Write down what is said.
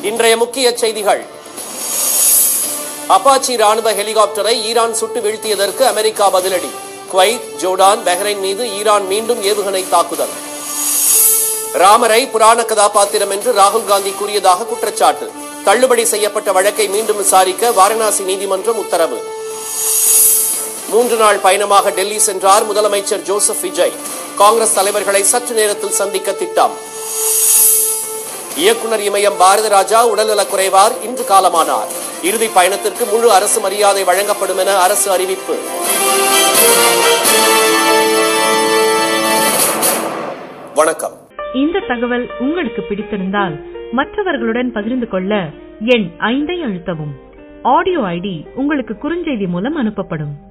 இன்றைய முக்கிய செய்திகள் அப்பாச்சி ராணுவ ஹெலிகாப்டரை ஈரான் சுட்டு வீழ்த்தியதற்கு அமெரிக்கா பதிலடி குவைத் ஜோர்டான் பஹ்ரைன் மீது ஈரான் மீண்டும் ஏவுகணை தாக்குதல் ராமரை புராண கதாபாத்திரம் என்று ராகுல் காந்தி கூறியதாக குற்றச்சாட்டு தள்ளுபடி செய்யப்பட்ட வழக்கை மீண்டும் விசாரிக்க வாரணாசி நீதிமன்றம் உத்தரவு மூன்று நாள் பயணமாக டெல்லி சென்றார் முதலமைச்சர் ஜோசப் விஜய் காங்கிரஸ் தலைவர்களை சற்று நேரத்தில் சந்திக்க திட்டம் இயக்குனர் இமயம் பாரதிராஜா உடல்நலக் குறைவார் இன்று காலமானார் இறுதி பயணத்திற்கு முழு அரசு மரியாதை வழங்கப்படும் என அரசு அறிவிப்பு வணக்கம் இந்த தகவல் உங்களுக்கு பிடித்திருந்தால் மற்றவர்களுடன் பகிர்ந்து கொள்ள எண் ஐந்தை அழுத்தவும் ஆடியோ ஐடி உங்களுக்கு குறுஞ்செய்தி மூலம் அனுப்பப்படும்